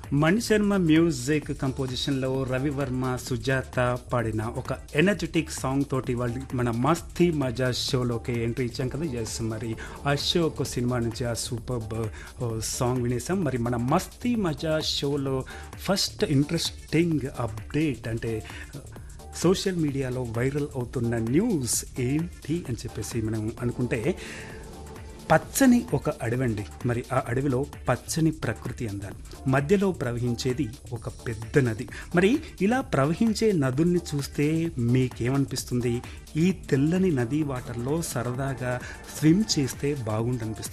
Mani Sharma music కంపోజిషన్లో రవివర్మ సుజాత పాడిన ఒక ఎనర్జెటిక్ సాంగ్ తోటి వాళ్ళు మన మస్తీ మజా షోలోకి ఎంట్రీ ఇచ్చాం కదా ఎస్ మరి ఆ షో ఒక సినిమా నుంచి ఆ సూపర్ సాంగ్ వినేసాం మరి మన మస్తీ మజా షోలో ఫస్ట్ ఇంట్రెస్టింగ్ అప్డేట్ అంటే సోషల్ మీడియాలో వైరల్ అవుతున్న న్యూస్ ఏంటి అని చెప్పేసి మనం అనుకుంటే పచ్చని ఒక అడవండి మరి ఆ అడవిలో పచ్చని ప్రకృతి అందాలు మధ్యలో ప్రవహించేది ఒక పెద్ద నది మరి ఇలా ప్రవహించే నదుల్ని చూస్తే మీకేమనిపిస్తుంది ఈ తెల్లని నదీ వాటర్లో సరదాగా స్విమ్ చేస్తే బాగుండనిపిస్తుంది